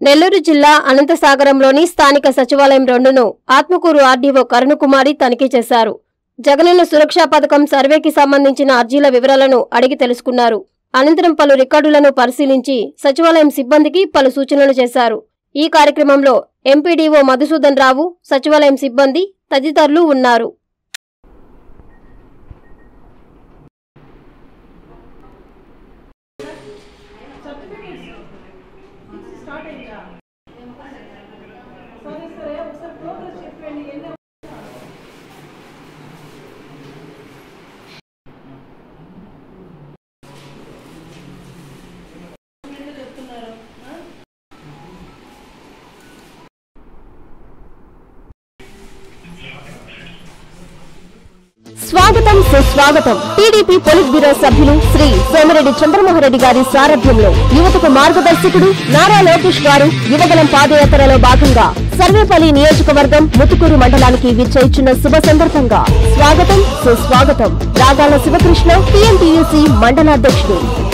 నెల్లూరు జిల్లా అనంతసాగరంలోని స్థానిక సచివాలయం రెండును ఆత్మకూరు ఆర్డీఓ కరుణకుమారి తనిఖీ చేశారు జగనన్న సురక్షా పథకం సర్వేకి సంబంధించిన అర్జీల వివరాలను అడిగి తెలుసుకున్నారు అనంతరం పలు రికార్డులను పరిశీలించి సచివాలయం సిబ్బందికి పలు సూచనలు చేశారు ఈ కార్యక్రమంలో ఎంపీడీఓ మధుసూదన్ రావు సచివాలయం సిబ్బంది తదితరులు ఉన్నారు స్వాగతం సుస్వాగతం టీడీపీ పొలిట్ బ్యూరో సభ్యులు శ్రీ సోమిరెడ్డి చంద్రమోహన్రెడ్డి గారి సారథ్యంలో యువతకు మార్గదర్శకుడు నారా లోకేష్ గారు యువగలం పాదయాత్రలో భాగంగా సర్వేపల్లి నియోజకవర్గం ముతుకూరు మండలానికి విచ్చేయిచున్న శుభ సందర్భంగా స్వాగతం సుస్వాగతం రాగాల శివకృష్ణ టీఎంటీయూసీ మండలాధ్యక్షుడు